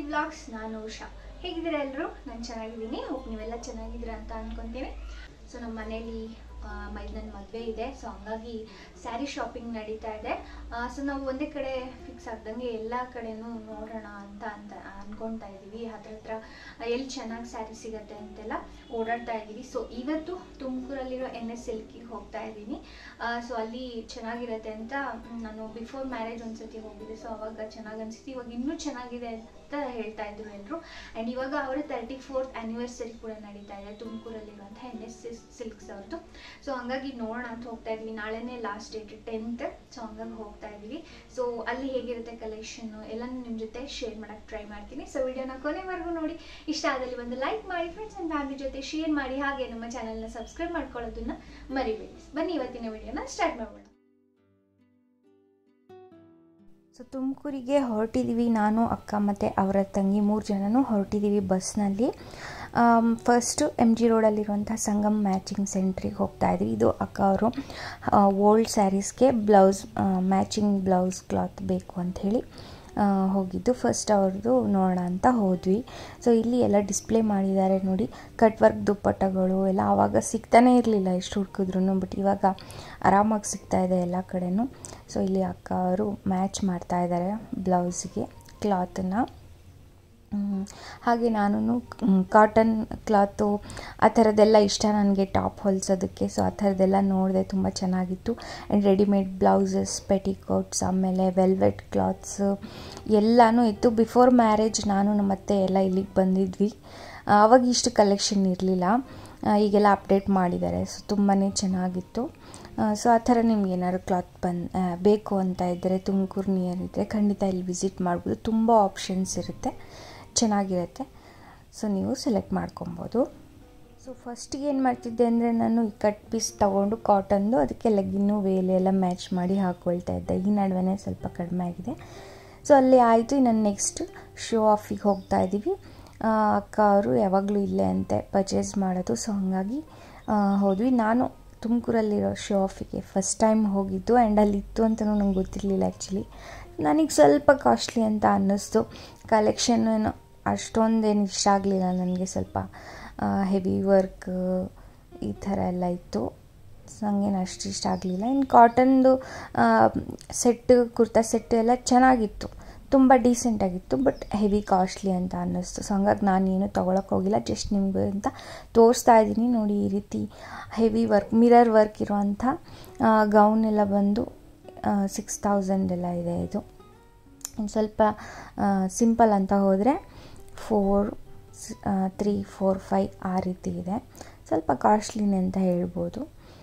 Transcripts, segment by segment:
vlogs ನಾನು ಉಷಾ ಹೇಗಿದ್ದೀರಾ ಎಲ್ಲರೂ ನಾನು ಚೆನ್ನಾಗಿದ್ದೀನಿ ಹೋಪ್ ನೀವೆಲ್ಲ ಚೆನ್ನಾಗಿದ್ದೀರಾ ಅಂತ ಅನ್ಕೊಂತೀನಿ ಸೊ ನಮ್ಮ ಮನೇಲಿ ಮೈದನ ಮದುವೆ ಇದೆ ಸೊ ಹಂಗಾಗಿ ಸ್ಯಾರಿ ಶಾಪಿಂಗ್ ನಡೀತಾ ಇದೆ ಸೊ ನಾವು ಒಂದೇ ಕಡೆ ಫಿಕ್ಸ್ ಆಗ್ದಂಗೆ ಎಲ್ಲ ಕಡೆನೂ ನೋಡೋಣ ಅಂತ ಅಂತ ಅನ್ಕೊಳ್ತಾ ಇದ್ದೀವಿ ಅದ್ರ ಹತ್ರ ಎಲ್ಲಿ ಚೆನ್ನಾಗಿ ಸ್ಯಾರಿ ಸಿಗತ್ತೆ ಅಂತೆಲ್ಲ ಓಡಾಡ್ತಾ ಇದ್ದೀವಿ ಸೊ ಇವತ್ತು ತುಮಕೂರಲ್ಲಿರೋ ಎನ್ ಎಸ್ ಸಿಲ್ಕಿಗೆ ಹೋಗ್ತಾ ಇದ್ದೀನಿ ಸೊ ಅಲ್ಲಿ ಚೆನ್ನಾಗಿರತ್ತೆ ಅಂತ ಮ್, ನಾನು ಬಿಫೋರ್ ಮ್ಯಾರೇಜ್ ಒಂದ್ಸತಿ ಹೋಗಿದ್ದೆ ಸೊ ಅವಾಗ ಚೆನ್ನಾಗಿ ಅನ್ಸಿತ್ತು ಇವಾಗ ಇನ್ನೂ ಚೆನ್ನಾಗಿದೆ ಅಂತ ಹೇಳ್ತಾ ಇದ್ರು ಎಲ್ಲರೂ ಆ್ಯಂಡ್ ಇವಾಗ ಅವರ ತರ್ಟಿ ಫೋರ್ತ್ ಆ್ಯನಿವರ್ಸರಿ ಕೂಡ ನಡೀತಾ ಇದೆ ತುಮಕೂರಲ್ಲಿರುವಂಥ ಎನ್ ಎಸ್ ಸಿಲ್ಕ್ಸ್ ಅವ್ರದ್ದು ಸೊ ಹಂಗಾಗಿ ನೋಡೋಣ ಅಂತ ಹೋಗ್ತಾ ಇದ್ವಿ ನಾಳೆನೇ ಲಾಸ್ಟ್ ಡೇಟ್ ಟೆಂತ್ ಸೊ ಹಂಗಾಗಿ ಹೋಗ್ತಾ ಇದ್ವಿ ಸೊ ಅಲ್ಲಿ ಹೇಗಿರುತ್ತೆ ಕಲೆಕ್ಷನ್ ಎಲ್ಲನೂ ನಿಮ್ಮ ಜೊತೆ ಶೇರ್ ಮಾಡಕ್ಕೆ ಟ್ರೈ ಮಾಡ್ತೀನಿ ಸೊ ವಿಡಿಯೋನ ಕೊನೆವರೆಗೂ ನೋಡಿ ಇಷ್ಟ ಆದಲ್ಲಿ ಒಂದು ಲೈಕ್ ಮಾಡಿ ಫ್ರೆಂಡ್ಸ್ ಆ್ಯಂಡ್ ಫ್ಯಾಮಿಲಿ ಜೊತೆ ಶೇರ್ ಮಾಡಿ ಹಾಗೆ ನಮ್ಮ ಚಾನಲ್ನ ಸಬ್ಸ್ಕ್ರೈಬ್ ಮಾಡ್ಕೊಳ್ಳೋದನ್ನ ಮರಿಬೇಡಿ ಬನ್ನಿ ಇವತ್ತಿನ ವಿಡಿಯೋನ ಸ್ಟಾರ್ಟ್ ಮಾಡೋಣ ಸೊ ತುಮಕೂರಿಗೆ ಹೊರಟಿದ್ದೀವಿ ನಾನು ಅಕ್ಕ ಮತ್ತು ಅವರ ತಂಗಿ ಮೂರು ಜನನೂ ಹೊರಟಿದ್ದೀವಿ ಬಸ್ನಲ್ಲಿ ಫಸ್ಟು ಎಮ್ ಜಿ ರೋಡಲ್ಲಿರುವಂಥ ಸಂಗಮ್ ಮ್ಯಾಚಿಂಗ್ ಸೆಂಟ್ರಿಗೆ ಹೋಗ್ತಾ ಇದ್ವಿ ಇದು ಅಕ್ಕ ಅವರು ಓಲ್ಡ್ ಸ್ಯಾರೀಸ್ಗೆ ಬ್ಲೌಸ್ ಮ್ಯಾಚಿಂಗ್ ಬ್ಲೌಸ್ ಕ್ಲಾತ್ ಬೇಕು ಅಂಥೇಳಿ ಹೋಗಿದ್ದು ಫಸ್ಟ್ ಅವ್ರದ್ದು ನೋಡೋಣ ಅಂತ ಹೋದ್ವಿ ಸೊ ಇಲ್ಲಿ ಎಲ್ಲ ಡಿಸ್ಪ್ಲೇ ಮಾಡಿದ್ದಾರೆ ನೋಡಿ ಕಟ್ ವರ್ಕ್ ದುಪ್ಪಟ್ಟಗಳು ಎಲ್ಲ ಆವಾಗ ಸಿಗ್ತಾನೇ ಇರಲಿಲ್ಲ ಎಷ್ಟು ಹುಡುಕಿದ್ರು ಬಟ್ ಇವಾಗ ಆರಾಮಾಗಿ ಸಿಗ್ತಾ ಇದೆ ಎಲ್ಲ ಕಡೆನೂ ಸೊ ಇಲ್ಲಿ ಅಕ್ಕ ಅವರು ಮ್ಯಾಚ್ ಮಾಡ್ತಾ ಇದ್ದಾರೆ ಬ್ಲೌಸ್ಗೆ ಕ್ಲಾತನ್ನು ಹಾಗೆ ನಾನು ಕಾಟನ್ ಕ್ಲಾತು ಆ ಥರದ್ದೆಲ್ಲ ಇಷ್ಟ ನನಗೆ ಟಾಪ್ ಹೊಲಿಸೋದಕ್ಕೆ ಸೊ ಆ ಥರದ್ದೆಲ್ಲ ನೋಡಿದೆ ತುಂಬ ಚೆನ್ನಾಗಿತ್ತು ಆ್ಯಂಡ್ ರೆಡಿಮೇಡ್ ಬ್ಲೌಸಸ್ ಪೆಟಿಕೋಟ್ಸ್ ಆಮೇಲೆ ವೆಲ್ವೆಟ್ ಕ್ಲಾತ್ಸ್ ಎಲ್ಲನೂ ಇತ್ತು ಬಿಫೋರ್ ಮ್ಯಾರೇಜ್ ನಾನು ನಮ್ಮ ಅತ್ತೆ ಎಲ್ಲ ಇಲ್ಲಿಗೆ ಬಂದಿದ್ವಿ ಆವಾಗ ಇಷ್ಟು ಕಲೆಕ್ಷನ್ ಇರಲಿಲ್ಲ ಈಗೆಲ್ಲ ಅಪ್ಡೇಟ್ ಮಾಡಿದ್ದಾರೆ ಸೊ ತುಂಬಾ ಚೆನ್ನಾಗಿತ್ತು ಸೊ ಆ ಥರ ನಿಮ್ಗೆ ಏನಾದ್ರು ಕ್ಲಾತ್ ಬಂದು ಬೇಕು ಅಂತ ಇದ್ದರೆ ತುಮಕೂರು ನಿಯರ್ ಇದ್ದರೆ ಖಂಡಿತ ಇಲ್ಲಿ ವಿಸಿಟ್ ಮಾಡ್ಬೋದು ತುಂಬ ಆಪ್ಷನ್ಸ್ ಇರುತ್ತೆ ಚೆನ್ನಾಗಿರುತ್ತೆ ಸೊ ನೀವು ಸೆಲೆಕ್ಟ್ ಮಾಡ್ಕೊಬೋದು ಸೊ ಫಸ್ಟಿಗೆ ಏನು ಮಾಡ್ತಿದ್ದೆ ಅಂದರೆ ನಾನು ಈ ಕಟ್ ಪೀಸ್ ತೊಗೊಂಡು ಕಾಟನ್ದು ಅದಕ್ಕೆ ಲೆಗ್ಗಿನ್ನು ವೇಲೆ ಎಲ್ಲ ಮ್ಯಾಚ್ ಮಾಡಿ ಹಾಕ್ಕೊಳ್ತಾ ಇದ್ದೆ ಈ ನಡುವೆ ಸ್ವಲ್ಪ ಕಡಿಮೆ ಆಗಿದೆ ಸೊ ಅಲ್ಲಿ ಆಯಿತು ಇನ್ನು ನೆಕ್ಸ್ಟ್ ಶೋ ಆಫಿಗೆ ಹೋಗ್ತಾ ಇದ್ದೀವಿ ಅಕ್ಕ ಅವರು ಯಾವಾಗಲೂ ಇಲ್ಲೇ ಅಂತೆ ಪರ್ಚೇಸ್ ಮಾಡೋದು ಸೊ ಹಾಗಾಗಿ ಹೋದ್ವಿ ನಾನು ತುಮಕೂರಲ್ಲಿರೋ ಶೋ ಆಫಿಗೆ ಫಸ್ಟ್ ಟೈಮ್ ಹೋಗಿದ್ದು ಆ್ಯಂಡ್ ಅಲ್ಲಿ ಇತ್ತು ಅಂತಲೂ ನಂಗೆ ಗೊತ್ತಿರಲಿಲ್ಲ ಆ್ಯಕ್ಚುಲಿ ನನಗೆ ಸ್ವಲ್ಪ ಕಾಸ್ಟ್ಲಿ ಅಂತ ಅನ್ನಿಸ್ತು ಕಲೆಕ್ಷನ್ ಏನು ಅಷ್ಟೊಂದೇನು ಇಷ್ಟ ಆಗಲಿಲ್ಲ ನನಗೆ ಸ್ವಲ್ಪ ಹೆವಿ ವರ್ಕ್ ಈ ಥರ ಎಲ್ಲ ಇತ್ತು ಸೊ ಹಂಗೇನು ಅಷ್ಟು ಇಷ್ಟ ಆಗಲಿಲ್ಲ ಇನ್ನು ಕಾಟನ್ದು ಸೆಟ್ಟು ಕುರ್ತಾ ಸೆಟ್ಟು ಎಲ್ಲ ಚೆನ್ನಾಗಿತ್ತು ತುಂಬ ಡೀಸೆಂಟಾಗಿತ್ತು ಬಟ್ ಹೆವಿ ಕಾಸ್ಟ್ಲಿ ಅಂತ ಅನ್ನಿಸ್ತು ಸೊ ಹಂಗಾಗಿ ನಾನು ಏನು ತೊಗೊಳಕ್ಕೆ ಹೋಗಿಲ್ಲ ಜಸ್ಟ್ ನಿಮಗೆ ಅಂತ ತೋರಿಸ್ತಾ ಇದ್ದೀನಿ ನೋಡಿ ಈ ರೀತಿ ಹೆವಿ ವರ್ಕ್ ಮಿರರ್ ವರ್ಕ್ ಇರುವಂಥ ಗೌನ್ ಎಲ್ಲ ಬಂದು ಸಿಕ್ಸ್ ತೌಸಂಡ್ ಎಲ್ಲ ಇದೆ ಇದು ಇನ್ನು ಸ್ವಲ್ಪ ಸಿಂಪಲ್ ಅಂತ ಹೋದರೆ ಫೋರ್ ತ್ರೀ ಫೋರ್ ಫೈ ಆ ರೀತಿ ಇದೆ ಸ್ವಲ್ಪ ಕಾಸ್ಟ್ಲಿನೇ ಅಂತ ಹೇಳ್ಬೋದು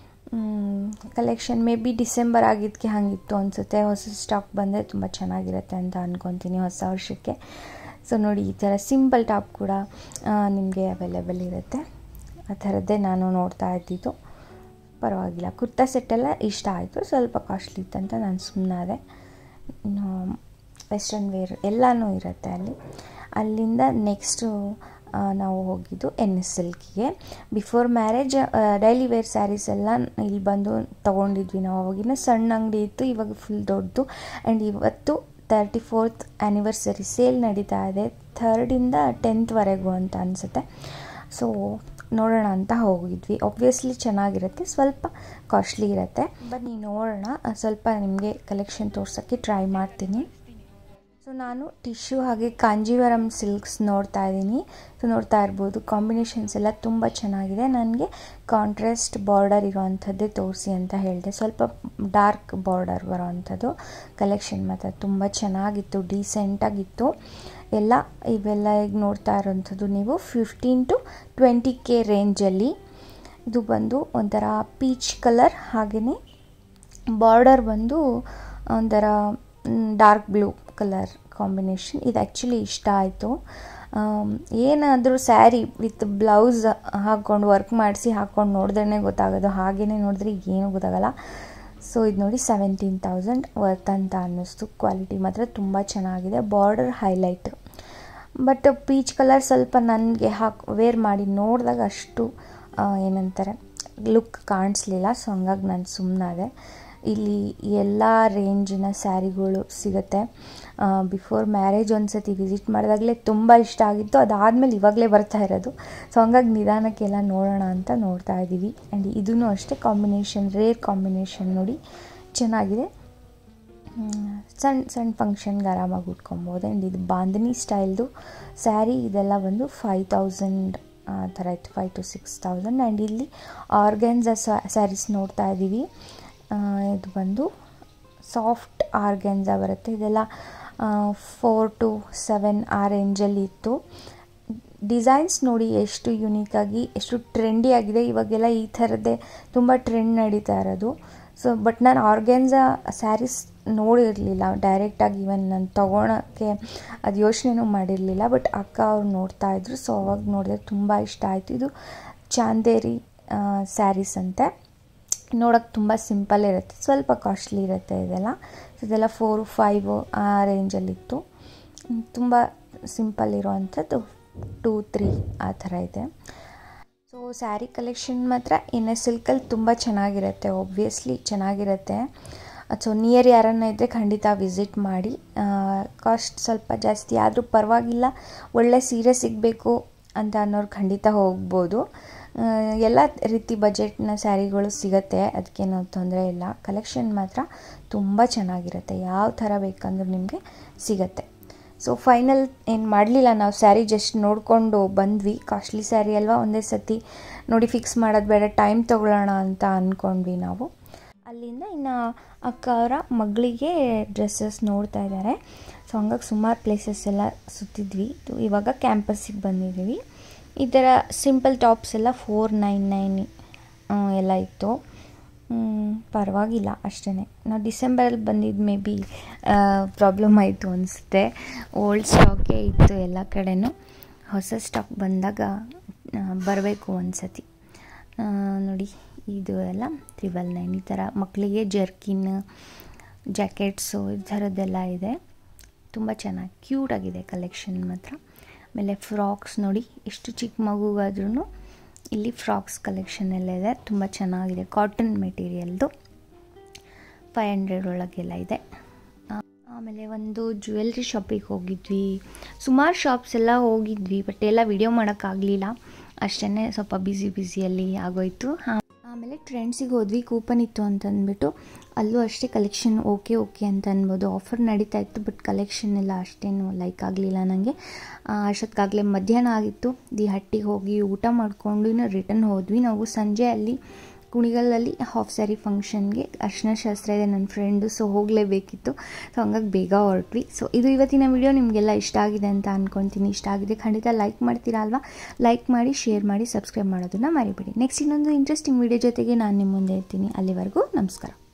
ಕಲೆಕ್ಷನ್ ಮೇ ಬಿ ಡಿಸೆಂಬರ್ ಆಗಿದ್ದಕ್ಕೆ ಹಾಗಿತ್ತು ಅನಿಸುತ್ತೆ ಹೊಸ ಸ್ಟಾಕ್ ಬಂದರೆ ತುಂಬ ಚೆನ್ನಾಗಿರುತ್ತೆ ಅಂತ ಅಂದ್ಕೊತೀನಿ ಹೊಸ ವರ್ಷಕ್ಕೆ ಸೊ ನೋಡಿ ಈ ಥರ ಸಿಂಪಲ್ ಟಾಪ್ ಕೂಡ ನಿಮಗೆ ಅವೈಲೇಬಲ್ ಇರುತ್ತೆ ಆ ಥರದ್ದೇ ನಾನು ನೋಡ್ತಾ ಇದ್ದಿದ್ದು ಪರವಾಗಿಲ್ಲ ಕುರ್ತಾ ಸೆಟ್ಟೆಲ್ಲ ಇಷ್ಟ ಆಯಿತು ಸ್ವಲ್ಪ ಕಾಸ್ಟ್ಲಿ ಇತ್ತಂತ ನಾನು ಸುಮ್ಮನಾದೆ ಇನ್ನು ವೆಸ್ಟರ್ನ್ ವೇರ್ ಎಲ್ಲನೂ ಇರುತ್ತೆ ಅಲ್ಲಿ ಅಲ್ಲಿಂದ ನೆಕ್ಸ್ಟು ನಾವು ಹೋಗಿದ್ದು ಎನ್ ಎಸ್ ಸಿಲ್ಕಿಗೆ before marriage daily wear sarees ಎಲ್ಲ ಇಲ್ಲಿ ಬಂದು ತೊಗೊಂಡಿದ್ವಿ ನಾವು ಅವಾಗಿನ ಸಣ್ಣ ಅಂಗಡಿ ಇತ್ತು ಇವಾಗ ಫುಲ್ ದೊಡ್ಡದು ಆ್ಯಂಡ್ ಇವತ್ತು ತರ್ಟಿ ಫೋರ್ತ್ ಆ್ಯನಿವರ್ಸರಿ ಸೇಲ್ ನಡೀತಾ ಇದೆ ಥರ್ಡಿಂದ ಟೆಂತ್ವರೆಗೂ ಅಂತ ಅನಿಸುತ್ತೆ ಸೊ ನೋಡೋಣ ಅಂತ ಹೋಗಿದ್ವಿ ಒಬ್ವಿಯಸ್ಲಿ ಚೆನ್ನಾಗಿರುತ್ತೆ ಸ್ವಲ್ಪ ಕಾಸ್ಟ್ಲಿ ಇರುತ್ತೆ ಬನ್ನಿ ನೋಡೋಣ ಸ್ವಲ್ಪ ನಿಮಗೆ ಕಲೆಕ್ಷನ್ ತೋರ್ಸೋಕ್ಕೆ ಟ್ರೈ ಮಾಡ್ತೀನಿ ಸೊ ನಾನು ಟಿಶ್ಯೂ ಹಾಗೆ ಕಾಂಜೀವರಂ ಸಿಲ್ಕ್ಸ್ ನೋಡ್ತಾ ಇದ್ದೀನಿ ಸೊ ನೋಡ್ತಾ ಇರ್ಬೋದು ಕಾಂಬಿನೇಷನ್ಸ್ ಎಲ್ಲ ತುಂಬ ಚೆನ್ನಾಗಿದೆ ನನಗೆ ಕಾಂಟ್ರಾಸ್ಟ್ ಬಾರ್ಡರ್ ಇರೋವಂಥದ್ದೇ ತೋರಿಸಿ ಅಂತ ಹೇಳಿದೆ ಸ್ವಲ್ಪ ಡಾರ್ಕ್ ಬಾರ್ಡರ್ ಬರೋವಂಥದ್ದು ಕಲೆಕ್ಷನ್ ಮಾತ್ರ ತುಂಬ ಚೆನ್ನಾಗಿತ್ತು ಡೀಸೆಂಟಾಗಿತ್ತು ಎಲ್ಲ ಇವೆಲ್ಲ ಈಗ ನೋಡ್ತಾ ಇರೋವಂಥದ್ದು ನೀವು ಫಿಫ್ಟೀನ್ ಟು ಟ್ವೆಂಟಿ ಕೆ ರೇಂಜಲ್ಲಿ ಇದು ಬಂದು ಒಂಥರ ಪೀಚ್ ಕಲರ್ ಹಾಗೆಯೇ ಬಾರ್ಡರ್ ಬಂದು ಒಂಥರ ಡಾರ್ಕ್ ಬ್ಲೂ ಕಲರ್ ಕಾಂಬಿನೇಷನ್ ಇದು ಆ್ಯಕ್ಚುಲಿ ಇಷ್ಟ ಆಯಿತು ಏನಾದರೂ ಸ್ಯಾರಿ ವಿತ್ ಬ್ಲೌಸ್ ಹಾಕ್ಕೊಂಡು ವರ್ಕ್ ಮಾಡಿಸಿ ಹಾಕ್ಕೊಂಡು ನೋಡಿದ್ರೇ ಗೊತ್ತಾಗೋದು ಹಾಗೆಯೇ ನೋಡಿದ್ರೆ ಏನೂ ಗೊತ್ತಾಗಲ್ಲ ಸೊ ಇದು ನೋಡಿ ಸೆವೆಂಟೀನ್ ತೌಸಂಡ್ ವರ್ತ್ ಅಂತ ಅನ್ನಿಸ್ತು ಕ್ವಾಲಿಟಿ ಮಾತ್ರ ತುಂಬ ಚೆನ್ನಾಗಿದೆ border highlight but peach colour ಸ್ವಲ್ಪ ನನಗೆ ಹಾಕಿ ವೇರ್ ಮಾಡಿ ನೋಡಿದಾಗ ಅಷ್ಟು ಏನಂತಾರೆ ಲುಕ್ ಕಾಣಿಸ್ಲಿಲ್ಲ ಸೊ ಹಂಗಾಗಿ ನಾನು ಸುಮ್ಮನಾದೆ ಇಲ್ಲಿ ಎಲ್ಲ ರೇಂಜಿನ ಸ್ಯಾರಿಗಳು ಸಿಗುತ್ತೆ ಬಿಫೋರ್ ಮ್ಯಾರೇಜ್ ಒಂದು ಸತಿ ವಿಸಿಟ್ ಮಾಡಿದಾಗಲೇ ತುಂಬ ಇಷ್ಟ ಆಗಿತ್ತು ಅದಾದಮೇಲೆ ಇವಾಗಲೇ ಬರ್ತಾ ಇರೋದು ಸೊ ಹಂಗಾಗಿ ನಿಧಾನಕ್ಕೆಲ್ಲ ನೋಡೋಣ ಅಂತ ನೋಡ್ತಾ ಇದ್ದೀವಿ ಆ್ಯಂಡ್ ಇದೂ ಅಷ್ಟೇ ಕಾಂಬಿನೇಷನ್ ರೇರ್ ಕಾಂಬಿನೇಷನ್ ನೋಡಿ ಚೆನ್ನಾಗಿದೆ ಸಣ್ಣ ಸಣ್ಣ ಫಂಕ್ಷನ್ಗೆ ಆರಾಮಾಗಿ ಉಟ್ಕೊಬೋದು ಆ್ಯಂಡ್ ಇದು ಬಾಂಧನಿ ಸ್ಟೈಲ್ದು ಸ್ಯಾರಿ ಇದೆಲ್ಲ ಬಂದು ಫೈವ್ ತೌಸಂಡ್ ಆ ಥರ ಇತ್ತು five to six thousand and ಇಲ್ಲಿ ಆರ್ಗ್ಯಾನ್ಸ ಸ್ಯಾರೀಸ್ ನೋಡ್ತಾ ಇದ್ದೀವಿ ಇದು ಬಂದು ಸಾಫ್ಟ್ ಆರ್ಗ್ಯಾನ್ಸ ಬರುತ್ತೆ ಇದೆಲ್ಲ ಫೋರ್ ಟು ಸೆವೆನ್ ಆ ರೇಂಜಲ್ಲಿ ಇತ್ತು ಡಿಸೈನ್ಸ್ ನೋಡಿ ಎಷ್ಟು ಯುನೀಕಾಗಿ ಎಷ್ಟು ಟ್ರೆಂಡಿ ಆಗಿದೆ ಇವಾಗೆಲ್ಲ ಈ ಥರದ್ದೇ ತುಂಬ ಟ್ರೆಂಡ್ ನಡೀತಾ ಇರೋದು ಸೊ ಬಟ್ ನಾನು ಆರ್ಗ್ಯಾನ್ಸ ಸ್ಯಾರೀಸ್ ನೋಡಿರಲಿಲ್ಲ ಡೈರೆಕ್ಟಾಗಿ ಈವನ್ ನಾನು ತೊಗೊಳಕ್ಕೆ ಅದು ಯೋಚನೆನೂ ಮಾಡಿರಲಿಲ್ಲ ಬಟ್ ಅಕ್ಕ ಅವ್ರು ನೋಡ್ತಾ ಇದ್ರು ಸೊ ಅವಾಗ ನೋಡಿದ್ರೆ ತುಂಬ ಇಷ್ಟ ಆಯಿತು ಇದು ಚಾಂದೇರಿ ಸ್ಯಾರೀಸ್ ಅಂತೆ ನೋಡೋಕ್ಕೆ ತುಂಬ ಸಿಂಪಲ್ ಇರುತ್ತೆ ಸ್ವಲ್ಪ ಕಾಸ್ಟ್ಲಿ ಇರುತ್ತೆ ಇದೆಲ್ಲ ಇದೆಲ್ಲ ಫೋರು ಫೈವ್ ಆ ರೇಂಜಲ್ಲಿತ್ತು ತುಂಬ ಸಿಂಪಲ್ ಇರೋವಂಥದ್ದು ಟೂ ತ್ರೀ ಆ ಥರ ಇದೆ ಸೊ ಸ್ಯಾರಿ ಕಲೆಕ್ಷನ್ ಮಾತ್ರ ಎನ್ ಎಸ್ ಸಿಲ್ಕಲ್ಲಿ ತುಂಬ ಚೆನ್ನಾಗಿರುತ್ತೆ ಒಬ್ವಿಯಸ್ಲಿ ಚೆನ್ನಾಗಿರುತ್ತೆ ಸೊ ನಿಯರ್ ಯಾರನ್ನ ಇದ್ದರೆ ಖಂಡಿತ ವಿಸಿಟ್ ಮಾಡಿ ಕಾಸ್ಟ್ ಸ್ವಲ್ಪ ಜಾಸ್ತಿ ಆದರೂ ಪರವಾಗಿಲ್ಲ ಒಳ್ಳೆ ಸೀರೆ ಸಿಗಬೇಕು ಅಂತ ಅನ್ನೋರು ಖಂಡಿತ ಹೋಗ್ಬೋದು ಎಲ್ಲ ರೀತಿ ಬಜೆಟ್ನ ಸ್ಯಾರಿಗಳು ಸಿಗುತ್ತೆ ಅದಕ್ಕೇನು ತೊಂದರೆ ಇಲ್ಲ ಕಲೆಕ್ಷನ್ ಮಾತ್ರ ತುಂಬ ಚೆನ್ನಾಗಿರುತ್ತೆ ಯಾವ ಥರ ಬೇಕಂದ್ರೂ ನಿಮಗೆ ಸಿಗತ್ತೆ ಸೊ ಫೈನಲ್ ಏನು ಮಾಡಲಿಲ್ಲ ನಾವು ಸ್ಯಾರಿ ಜಸ್ಟ್ ನೋಡಿಕೊಂಡು ಬಂದ್ವಿ ಕಾಸ್ಟ್ಲಿ ಸ್ಯಾರಿ ಅಲ್ವಾ ಒಂದೇ ಸತಿ ನೋಡಿ ಫಿಕ್ಸ್ ಮಾಡೋದು ಬೇಡ ಟೈಮ್ ತೊಗೊಳ್ಳೋಣ ಅಂತ ಅಂದ್ಕೊಂಡ್ವಿ ನಾವು ಅಲ್ಲಿಂದ ಇನ್ನು ಅಕ್ಕ ಅವರ ಮಗಳಿಗೆ ಡ್ರೆಸ್ಸಸ್ ನೋಡ್ತಾ ಇದ್ದಾರೆ ಸೊ ಹಂಗಾಗಿ ಸುಮಾರು ಪ್ಲೇಸಸ್ ಎಲ್ಲ ಸುತ್ತಿದ್ವಿ ಇವಾಗ ಕ್ಯಾಂಪಸ್ಸಿಗೆ ಬಂದಿದ್ದೀವಿ ಈ ಥರ ಸಿಂಪಲ್ ಟಾಪ್ಸ್ ಎಲ್ಲ ಫೋರ್ ನೈನ್ ನೈನ್ ಎಲ್ಲ ಇತ್ತು ಪರವಾಗಿಲ್ಲ ಅಷ್ಟೇ ನಾವು ಡಿಸೆಂಬರಲ್ಲಿ ಬಂದಿದ್ದು ಮೇ ಬಿ ಪ್ರಾಬ್ಲಮ್ ಆಯಿತು ಅನಿಸುತ್ತೆ ಓಲ್ಡ್ ಸ್ಟಾಕೇ ಇತ್ತು ಎಲ್ಲ ಕಡೆನೂ ಹೊಸ ಸ್ಟಾಕ್ ಬಂದಾಗ ಬರಬೇಕು ಒಂದು ಸತಿ ನೋಡಿ ಇದು ಎಲ್ಲ ತ್ರಿಬಲ್ ನೈನ್ ಈ ಥರ ಮಕ್ಕಳಿಗೆ ಜರ್ಕಿನ್ ಜಾಕೆಟ್ಸು ಈ ಥರದ್ದೆಲ್ಲ ಇದೆ ತುಂಬ ಚೆನ್ನಾಗಿ ಕ್ಯೂಟಾಗಿದೆ ಕಲೆಕ್ಷನ್ ಮಾತ್ರ ಆಮೇಲೆ ಫ್ರಾಕ್ಸ್ ನೋಡಿ ಎಷ್ಟು ಚಿಕ್ಕ ಮಗುಗಾದ್ರೂ ಇಲ್ಲಿ ಫ್ರಾಕ್ಸ್ ಕಲೆಕ್ಷನ್ ಎಲ್ಲ ಇದೆ ತುಂಬ ಚೆನ್ನಾಗಿದೆ ಕಾಟನ್ ಮೆಟೀರಿಯಲ್ದು ಫೈವ್ ಹಂಡ್ರೆಡ್ ಒಳಗೆಲ್ಲ ಇದೆ ಆಮೇಲೆ ಒಂದು ಜ್ಯುವೆಲ್ರಿ ಶಾಪಿಗೆ ಹೋಗಿದ್ವಿ ಸುಮಾರು ಶಾಪ್ಸ್ ಎಲ್ಲ ಹೋಗಿದ್ವಿ ಬಟ್ ಎಲ್ಲ ವಿಡಿಯೋ ಮಾಡೋಕ್ಕಾಗಲಿಲ್ಲ ಅಷ್ಟೇ ಸ್ವಲ್ಪ ಬ್ಯುಸಿ ಬ್ಯುಸಿಯಲ್ಲಿ ಆಗೋಯ್ತು ಆಮೇಲೆ ಟ್ರೆಂಡ್ಸಿಗೆ ಹೋದ್ವಿ ಕೂಪನ್ ಇತ್ತು ಅಂತಂದ್ಬಿಟ್ಟು ಅಲ್ಲೂ ಅಷ್ಟೇ ಕಲೆಕ್ಷನ್ ಓಕೆ ಓಕೆ ಅಂತ ಅನ್ಬೋದು ಆಫರ್ ನಡೀತಾ ಇತ್ತು ಬಟ್ ಕಲೆಕ್ಷನ್ ಎಲ್ಲ ಅಷ್ಟೇನು ಲೈಕ್ ಆಗಲಿಲ್ಲ ನನಗೆ ಅಷ್ಟೊತ್ತಿಗಾಗಲೇ ಮಧ್ಯಾಹ್ನ ಆಗಿತ್ತು ದಿ ಹಟ್ಟಿಗೆ ಹೋಗಿ ಊಟ ಮಾಡಿಕೊಂಡು ಇನ್ನು ರಿಟರ್ನ್ ಹೋದ್ವಿ ನಾವು ಸಂಜೆ ಅಲ್ಲಿ ಕುಣಿಗಲ್ಲಲ್ಲಿ ಹಾಫ್ ಸ್ಯಾರಿ ಫಂಕ್ಷನ್ಗೆ ಅರ್ಶಿನ ಶಾಸ್ತ್ರ ಇದೆ ನನ್ನ ಫ್ರೆಂಡು ಸೊ ಹೋಗಲೇಬೇಕಿತ್ತು ಸೊ ಹಂಗಾಗಿ ಬೇಗ ಹೊರಟ್ವಿ ಸೊ ಇದು ಇವತ್ತಿನ ವಿಡಿಯೋ ನಿಮಗೆಲ್ಲ ಇಷ್ಟ ಆಗಿದೆ ಅಂತ ಅಂದ್ಕೊತೀನಿ ಇಷ್ಟ ಆಗಿದೆ ಖಂಡಿತ ಲೈಕ್ ಮಾಡ್ತೀರಾ ಅಲ್ವಾ ಲೈಕ್ ಮಾಡಿ ಶೇರ್ ಮಾಡಿ ಸಬ್ಸ್ಕ್ರೈಬ್ ಮಾಡೋದನ್ನು ಮರಿಬೇಡಿ ನೆಕ್ಸ್ಟ್ ಇನ್ನೊಂದು ಇಂಟ್ರೆಸ್ಟಿಂಗ್ ವಿಡಿಯೋ ಜೊತೆಗೆ ನಾನು ನಿಮ್ಮ ಮುಂದೆ ಇರ್ತೀನಿ ಅಲ್ಲಿವರೆಗೂ ನಮಸ್ಕಾರ